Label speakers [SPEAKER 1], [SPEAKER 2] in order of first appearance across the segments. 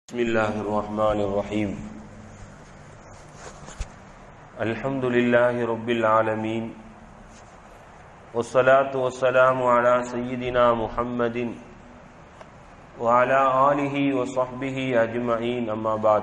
[SPEAKER 1] بسم الله الرحمن الرحيم الحمد لله رب العالمين والصلاة والسلام على سيدنا محمد وعلى آله وصحبه أجمعين أما بعد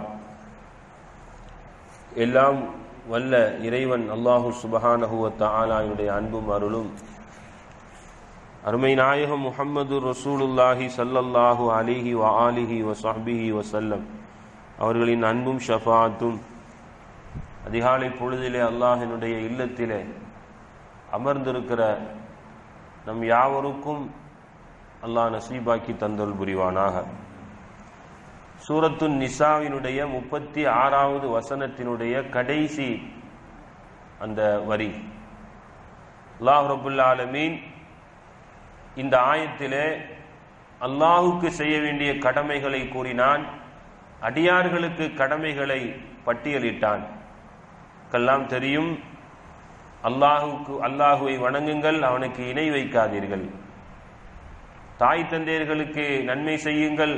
[SPEAKER 1] எல்லாம் வல்ல இறைவன் அல்லாஹு சுபஹானஹு வ தஆலாவுடைய அன்பும் அருளும் அருமை நாயகம் முஹம்மது ரசூலுல்லாஹி ஸல்லல்லாஹு அலைஹி வ ஆலிஹி வ ஸஹ்பிஹி வஸல்லம் அவர்களின் அன்பும் ஷஃபாத்தும் அதிகாலை பொழுதிலே அல்லாஹினுடைய இல்லத்திலே அமர்ந்திருக்கிற நம் யாவருக்கும் அல்லாஹ் நசீபாக்கி தந்தல் புரிவானாக சூரத்து நிசாவினுடைய முப்பத்தி ஆறாவது வசனத்தினுடைய கடைசி அந்த வரி அல்லாஹ் ரபுல் ஆலமீன் இந்த ஆயத்திலே அல்லாஹுக்கு செய்ய வேண்டிய கடமைகளை கூறினான் அடியார்களுக்கு கடமைகளை பட்டியலிட்டான் கல்லாம் தெரியும் அல்லாஹுக்கு அல்லாஹுவை வணங்குங்கள் அவனுக்கு இணை வைக்காதீர்கள் தாய் தந்தையர்களுக்கு நன்மை செய்யுங்கள்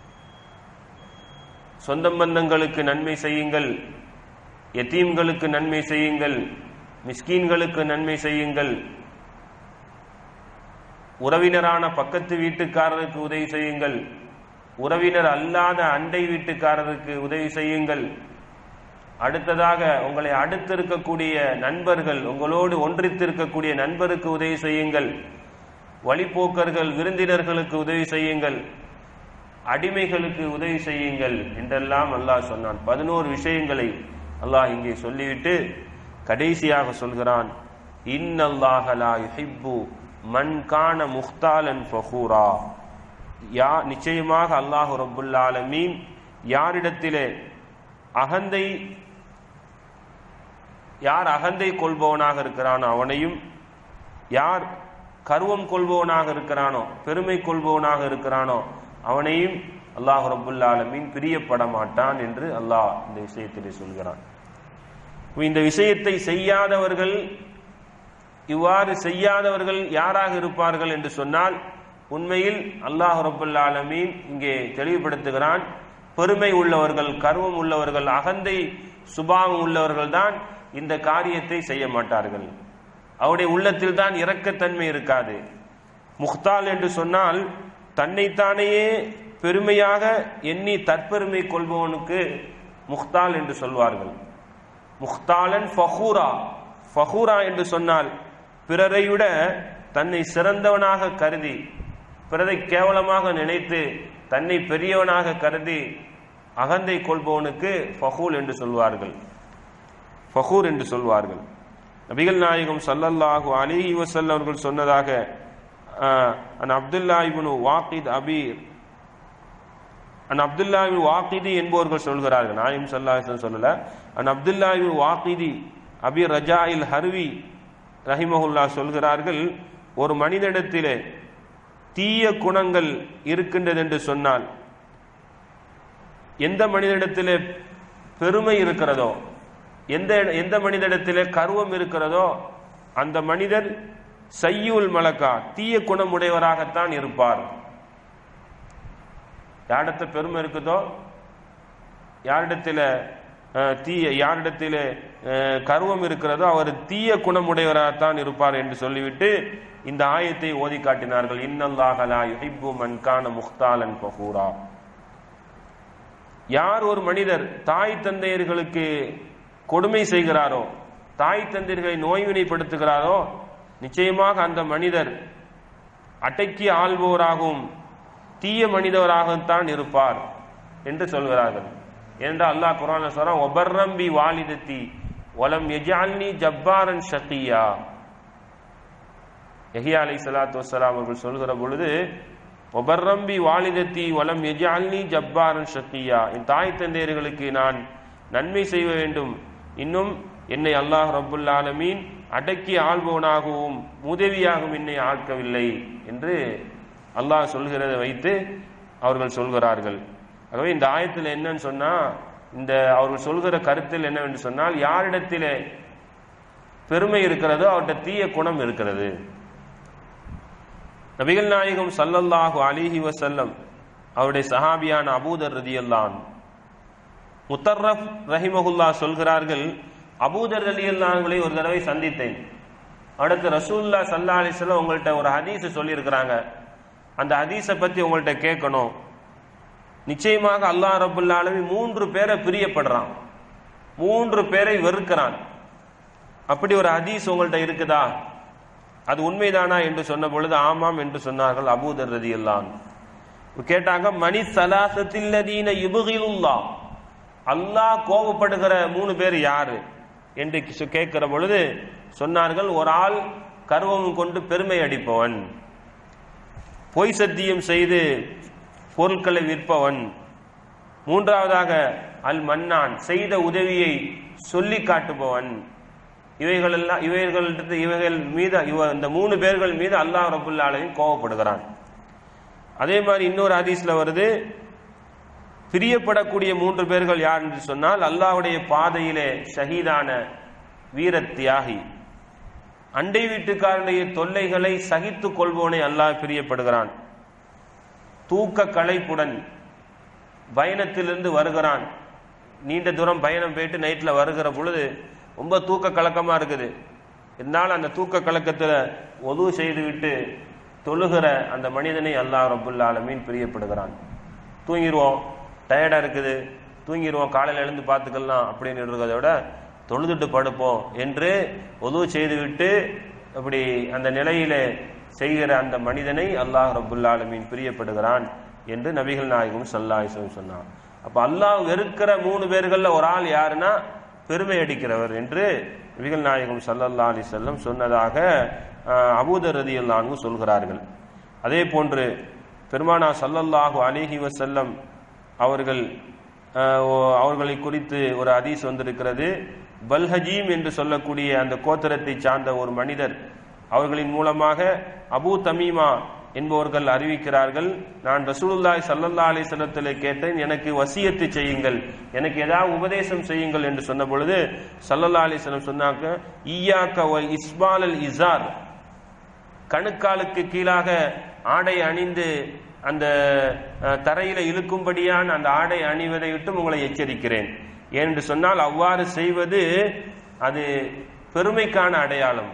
[SPEAKER 1] சொந்த பந்தங்களுக்கு நன்மை செய்யுங்கள் எத்தீம்களுக்கு நன்மை செய்யுங்கள் மிஸ்கீன்களுக்கு நன்மை செய்யுங்கள் உறவினரான பக்கத்து வீட்டுக்காரருக்கு உதவி செய்யுங்கள் உறவினர் அல்லாத அண்டை வீட்டுக்காரருக்கு உதவி செய்யுங்கள் அடுத்ததாக உங்களை அடுத்திருக்கக்கூடிய நண்பர்கள் உங்களோடு ஒன்றித்திருக்கக்கூடிய நண்பருக்கு உதவி செய்யுங்கள் வழிபோக்கர்கள் விருந்தினர்களுக்கு உதவி செய்யுங்கள் அடிமைகளுக்கு உதவி செய்யுங்கள் என்றெல்லாம் அல்லாஹ் சொன்னான் பதினோரு விஷயங்களை அல்லாஹ் இங்கே சொல்லிவிட்டு கடைசியாக சொல்கிறான் இன்னல்லாஹலா யுஹிப்பு மன் கான முக்தாலன் ஃபஹூரா யா நிச்சயமாக அல்லாஹு ரபுல் ஆலமீன் யாரிடத்திலே அகந்தை யார் அகந்தை கொள்பவனாக இருக்கிறானோ அவனையும் யார் கருவம் கொள்பவனாக இருக்கிறானோ பெருமை கொள்பவனாக இருக்கிறானோ அவனையும் அல்லாஹ் ரபுல் ஆலமீன் பிரியப்பட மாட்டான் என்று அல்லாஹ் இந்த விஷயத்திலே சொல்கிறான் இந்த விஷயத்தை செய்யாதவர்கள் இவ்வாறு செய்யாதவர்கள் யாராக இருப்பார்கள் என்று சொன்னால் உண்மையில் அல்லாஹ் ரபுல் ஆலமீன் இங்கே தெளிவுபடுத்துகிறான் பெருமை உள்ளவர்கள் கர்வம் உள்ளவர்கள் அகந்தை சுபாவம் உள்ளவர்கள் தான் இந்த காரியத்தை செய்ய மாட்டார்கள் அவருடைய உள்ளத்தில் தான் இரக்கத்தன்மை இருக்காது முக்தால் என்று சொன்னால் தன்னைத்தானையே பெருமையாக எண்ணி தற்பெருமை கொள்பவனுக்கு முக்தால் என்று சொல்வார்கள் முக்தாலன் ஃபஹூரா ஃபஹூரா என்று சொன்னால் பிறரை விட தன்னை சிறந்தவனாக கருதி பிறரை கேவலமாக நினைத்து தன்னை பெரியவனாக கருதி அகந்தை கொள்பவனுக்கு ஃபஹூல் என்று சொல்வார்கள் ஃபஹூர் என்று சொல்வார்கள் நபிகள் நாயகம் சல்லல்லாஹு அலிஹி வசல்ல அவர்கள் சொன்னதாக அன் அப்துல்லா இப்னு வாக்கித் அபீர் அன் அப்துல்லா வாக்கிதி என்பவர்கள் சொல்கிறார்கள் நாயம் சல்லாஹன் சொல்லல அன் அப்துல்லா வாக்கிதி அபி ரஜாயில் ஹர்வி ரஹிமஹுல்லா சொல்கிறார்கள் ஒரு மனிதனிடத்திலே தீய குணங்கள் இருக்கின்றது என்று சொன்னால் எந்த மனிதனிடத்திலே பெருமை இருக்கிறதோ எந்த எந்த மனிதனிடத்திலே கருவம் இருக்கிறதோ அந்த மனிதர் சையுல் மலக்கா தீய குணமுடையவராகத்தான் இருப்பார் யாரிடத்த பெருமை இருக்குதோ யாரிடத்தில் தீய யாரிடத்தில் கருவம் இருக்கிறதோ அவர் தீய குணமுடையவராகத்தான் இருப்பார் என்று சொல்லிவிட்டு இந்த ஆயத்தை ஓதி காட்டினார்கள் இன்னல்லாஹலா யுஹிப்பு மன்கான முக்தாலன் பஹூரா யார் ஒரு மனிதர் தாய் தந்தையர்களுக்கு கொடுமை செய்கிறாரோ தாய் தந்தையர்களை நோய்வினைப்படுத்துகிறாரோ நிச்சயமாக அந்த மனிதர் அடக்கி ஆள்பவராகவும் தீய மனிதவராகத்தான் இருப்பார் என்று சொல்கிறார்கள் ஏனென்றால் அல்லாஹ் குரான் சொல்றான் ஒபர்ரம்பி வாலிதத்தி ஒலம் எஜால்னி ஜப்பாரன் ஷக்கியா எஹியா அலை சலாத்து வசலாம் அவர்கள் சொல்கிற பொழுது ஒபர்ரம்பி வாலிதத்தி ஒலம் எஜால்னி ஜப்பாரன் ஷக்கியா என் தாய் தந்தையர்களுக்கு நான் நன்மை செய்ய வேண்டும் இன்னும் என்னை அல்லாஹ் ரபுல் ஆலமீன் அடக்கி ஆள்பவனாகவும் உதவியாகவும் என்னை ஆட்கவில்லை என்று அல்லாஹ் சொல்கிறதை வைத்து அவர்கள் சொல்கிறார்கள் ஆகவே இந்த ஆயத்தில் என்னன்னு சொன்னா இந்த அவர்கள் சொல்கிற கருத்தில் என்னவென்று சொன்னால் யாரிடத்திலே பெருமை இருக்கிறதோ அவர்கிட்ட தீய குணம் இருக்கிறது நபிகள் நாயகம் சல்லல்லாஹு அலிஹி வசல்லம் அவருடைய சஹாபியான அபூதர் ரதியல்லான் முத்தர்ரப் ரஹிமகுல்லா சொல்கிறார்கள் அபூதர் ரலியல்லான்களை ஒரு தடவை சந்தித்தேன் அடுத்து ரசூல்லா சல்லா அலிஸ்லாம் உங்கள்கிட்ட ஒரு ஹதீஸ் சொல்லியிருக்கிறாங்க அந்த ஹதீஸை பத்தி உங்கள்கிட்ட கேட்கணும் நிச்சயமாக அல்லாஹ் ரபுல் ஆலமீன் மூன்று பேரை பிரியப்படுறான் மூன்று பேரை வெறுக்கிறான் அப்படி ஒரு ஹதீஸ் உங்கள்கிட்ட இருக்குதா அது உண்மைதானா என்று சொன்ன பொழுது ஆமாம் என்று சொன்னார்கள் அபூதர் ரதியல்லான் கேட்டாங்க மணி சலாசத்தில்லதீன யுபுகிலுல்லா அல்லாஹ் கோபப்படுகிற மூணு பேர் யாரு என்று கி- கேட்கிற பொழுது சொன்னார்கள் ஒரு ஆள் கர்வம் கொண்டு பெருமை அடிப்பவன் பொய் சத்தியம் செய்து பொருட்களை விற்பவன் மூன்றாவதாக அல் மன்னான் செய்த உதவியை சொல்லி காட்டுபவன் இவைகள் எல்லாம் இவைகள் இவைகள் மீது இவ இந்த மூணு பேர்கள் மீது அல்லாஹ் ரபுல்லா ஆலமீன் கோபப்படுகிறான் அதே மாதிரி இன்னொரு ஹதீஸ்ல வருது பிரியப்படக்கூடிய மூன்று பேர்கள் யார் என்று சொன்னால் அல்லாஹ்வுடைய பாதையிலே ஷஹீதான வீர தியாகி அண்டை வீட்டுக்காரனுடைய தொல்லைகளை சகித்துக் கொள்பவனை அல்லாஹ் பிரியப்படுகிறான் தூக்க களைப்புடன் பயணத்திலிருந்து வருகிறான் நீண்ட தூரம் பயணம் போயிட்டு நைட்ல வருகிற பொழுது ரொம்ப தூக்க கலக்கமா இருக்குது இருந்தாலும் அந்த தூக்க கலக்கத்துல ஒது செய்து விட்டு தொழுகிற அந்த மனிதனை அல்லாஹ் ரபுல் ஆலமீன் பிரியப்படுகிறான் தூங்கிடுவோம் டயர்டா இருக்குது தூங்கிடுவோம் காலையில எழுந்து பார்த்துக்கலாம் அப்படின்னு இருக்கிறத விட தொழுதுட்டு படுப்போம் என்று ஒது செய்துவிட்டு அப்படி அந்த நிலையிலே செய்கிற அந்த மனிதனை அல்லாஹ் ரபுல் ஆலமீன் பிரியப்படுகிறான் என்று நபிகள் நாயகம் சல்லாஹிசம் சொன்னான் அப்ப அல்லாஹ் வெறுக்கிற மூணு பேர்கள்ல ஒரு ஆள் யாருன்னா பெருமை அடிக்கிறவர் என்று நபிகள் நாயகம் சல்லல்லா அலி செல்லம் சொன்னதாக ஆஹ், அபூதர் ரதியல்லான்கு சொல்கிறார்கள் அதே போன்று பெருமானா சல்லல்லாஹு அலிஹி வசல்லம் அவர்கள் ஆஹ், ஓ- அவர்களை குறித்து ஒரு ஹதீஸ் வந்திருக்கிறது பல்ஹஜீம் என்று சொல்லக்கூடிய அந்த கோத்திரத்தை சார்ந்த ஒரு மனிதர் அவர்களின் மூலமாக அபூ தமீமா என்பவர்கள் அறிவிக்கிறார்கள் நான் ரசூலுல்லாஹி ஸல்லல்லாஹு அலைஹி வஸல்லத்திலே கேட்டேன் எனக்கு வசியத்து செய்யுங்கள் எனக்கு ஏதாவது உபதேசம் செய்யுங்கள் என்று சொன்ன பொழுது ஸல்லல்லாஹு அலைஹி வஸல்லம் சொன்னாங்க ஈயாக்க வ இஸ்பாலல் இசார் கணுக்காலுக்கு கீழாக ஆடை அணிந்து அந்த அஹ், தரையில இழுக்கும்படியான அந்த ஆடை அணிவதை விட்டு உங்களை எச்சரிக்கிறேன் ஏனென்று சொன்னால் அவ்வாறு செய்வது அது பெருமைக்கான அடையாளம்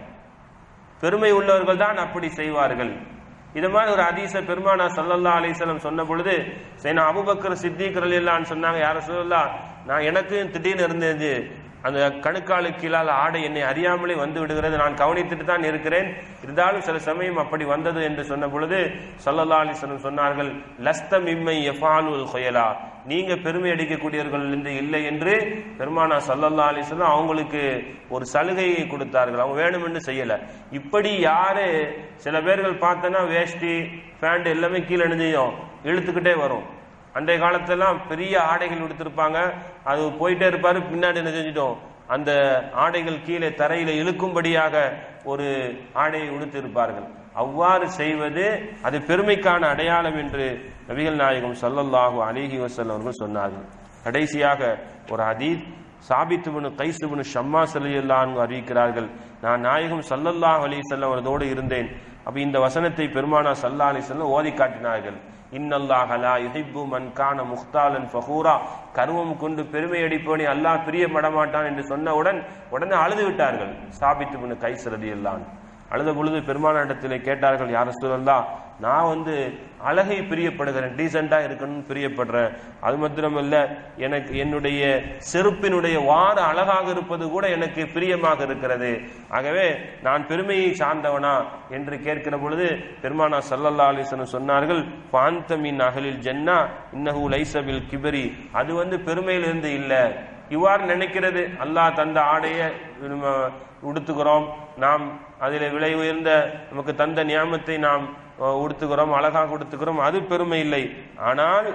[SPEAKER 1] பெருமை உள்ளவர்கள் தான் அப்படி செய்வார்கள் இது மாதிரி ஒரு ஹதீஸ பெருமானா சல்லல்லா அலிஸ்லம் சொன்ன பொழுது சரி நான் அபுபக்கர் சித்திக் ரலியல்லான்னு சொன்னாங்க யார சொல்லலாம் நான் எனக்கு திடீர்னு இருந்தது அந்த கணுக்காலு கீழால் ஆடை என்னை அறியாமலே வந்து விடுகிறது நான் கவனித்துட்டு தான் இருக்கிறேன் இருந்தாலும் சில சமயம் அப்படி வந்தது என்று சொன்ன பொழுது சல்லல்லா அலிஸ்லம் சொன்னார்கள் லஸ்த மிம்மை எஃபாலுல் கொயலா நீங்க பெருமை அடிக்கக்கூடியவர்கள் என்று இல்லை என்று பெருமானா சல்லல்லா அலிஸ்லாம் அவங்களுக்கு ஒரு சலுகையை கொடுத்தார்கள் அவங்க வேணுமென்று செய்யல இப்படி யாரு சில பேர்கள் பார்த்தோன்னா வேஷ்டி பேண்ட் எல்லாமே கீழே அணிஞ்சியும் இழுத்துக்கிட்டே வரும் அன்றைய காலத்தெல்லாம் பெரிய ஆடைகள் உடுத்திருப்பாங்க அது போயிட்டே இருப்பாரு பின்னாடி என்ன செஞ்சிட்டோம் அந்த ஆடைகள் கீழே தரையில இழுக்கும்படியாக ஒரு ஆடையை உடுத்திருப்பார்கள் அவ்வாறு செய்வது அது பெருமைக்கான அடையாளம் என்று நபிகள் நாயகம் ஸல்லல்லாஹு அலைஹி வஸல்லம் அவர்கள் சொன்னார்கள் கடைசியாக ஒரு ஹதீஸ் சாபித்துபனு கைசுபனு ஷம்மா சலியல்லான்னு அறிவிக்கிறார்கள் நான் நாயகம் ஸல்லல்லாஹு அலைஹி வஸல்லம் அவர்களோடு இருந்தேன் அப்ப இந்த வசனத்தை பெருமானா சல்லா அலி செல்லம் ஓதி காட்டினார்கள் இன்னல்லாஹ லா யுஹிப்பு மன் கான முக்தாலன் ஃபஹூரா கர்வம் கொண்டு பெருமை அடிப்பவனை அல்லாஹ் பிரியப்பட மாட்டான் என்று சொன்னவுடன் உடனே அழுது விட்டார்கள் சாபித்து பின் கைஸ் ரலியல்லான் அழுத பொழுது பெருமானிடத்திலே கேட்டார்கள் யார சொல்லலாம் நான் வந்து அழகை பிரியப்படுகிறேன் டீசெண்டா இருக்கணும்னு பிரியப்படுறேன் அது மாத்திரமல்ல எனக்கு என்னுடைய செருப்பினுடைய வார அழகாக இருப்பது கூட எனக்கு பிரியமாக இருக்கிறது ஆகவே நான் பெருமையை சார்ந்தவனா என்று கேட்கிற பொழுது பெருமானா சல்லல்லா அலிசன் சொன்னார்கள் பாந்தமின் அகலில் ஜன்னா இன்னஹு லைசபில் கிபரி அது வந்து பெருமையிலிருந்து இல்ல இவ்வாறு நினைக்கிறது அல்லாஹ் தந்த ஆடையை நம்ம உடுத்துகிறோம் நாம் அதில் விலை உயர்ந்த நமக்கு தந்த நியாமத்தை நாம் அஹ், உடுத்துகிறோம் அழகாக உடுத்துகிறோம் அது பெருமை இல்லை ஆனால்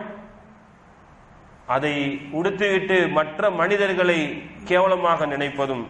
[SPEAKER 1] அதை உடுத்துவிட்டு மற்ற மனிதர்களை கேவலமாக நினைப்பதும்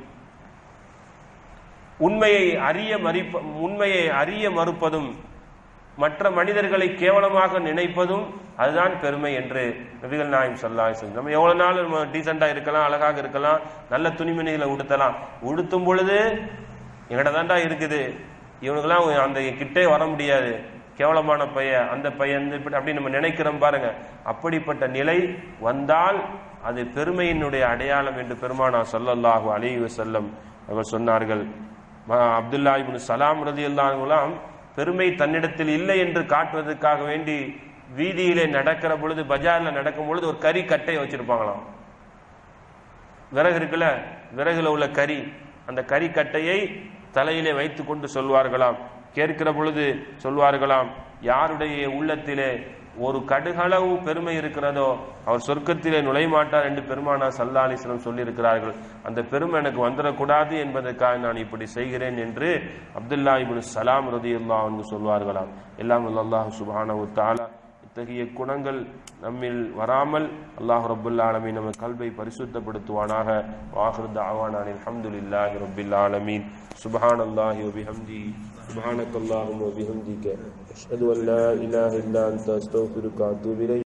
[SPEAKER 1] உண்மையை அறிய மறிப்ப உண்மையை அறிய மறுப்பதும் மற்ற மனிதர்களை கேவலமாக நினைப்பதும் அதுதான் பெருமை என்று நபிகள் நாயம் சொல்லாய் நம்ம எவ்வளவு நாள் நம்ம டீசெண்டா இருக்கலாம் அழகாக இருக்கலாம் நல்ல துணிமணிகளை உடுத்தலாம் உடுத்தும் பொழுது எங்கட தாண்டா இருக்குது இவனுக்கெல்லாம் அந்த கிட்டே வர முடியாது கேவலமான பையன் அந்த பையன் இந்த இப்படி அப்படி நம்ம நினைக்கிறோம் பாருங்க அப்படிப்பட்ட நிலை வந்தால் அது பெருமையினுடைய அடையாளம் என்று பெருமானா ஸல்லல்லாஹு அலைஹி வஸல்லம் அவர் சொன்னார்கள் ம- அப்துல்லா இப்னு சலாம் ரதியல்லாஹுலாம் பெருமை தன்னிடத்தில் இல்லை என்று காட்டுவதற்காக வேண்டி வீதியிலே நடக்கிற பொழுது பஜார்ல நடக்கும் பொழுது ஒரு கறி கட்டையை வச்சிருப்பாங்களாம் விறகு இருக்குல்ல விறகுல உள்ள கறி அந்த கறி கட்டையை தலையிலே வைத்து கொண்டு சொல்வார்களாம் கேட்கிற பொழுது சொல்வார்களாம் யாருடைய உள்ளத்திலே ஒரு கடுகளவு பெருமை இருக்கிறதோ அவர் சொர்க்கத்திலே நுழைய மாட்டார் என்று பெருமானா சல்லா அலிஸ்லம் சொல்லியிருக்கிறார்கள் அந்த பெருமை எனக்கு வந்துடக்கூடாது என்பதற்காக நான் இப்படி செய்கிறேன் என்று அப்துல்லா இப்னு சலாம் ரதியுல்லா என்று சொல்வார்களாம் எல்லாம் அல்லாஹ் சுப்ஹானஹு தஆலா இத்தகைய குணங்கள் நம்மில் வராமல் அல்லாஹ் ரப்புல் ஆலமீன் நம்ம கல்வை பரிசுத்தப்படுத்துவானாக வாஹிர் தாவானான் அல்ஹம்துலில்லாஹி ரப்பில் ஆலமீன் சுப்ஹானல்லாஹி வ பிஹம்தி சுப்ஹானக்கல்லாஹும்ம வ பிஹம்திக அஷ்ஹது அன் லா இலாஹ இல்லா அன்த அஸ்தக்ஃபிருக்க வ அத்தூபு இலைக்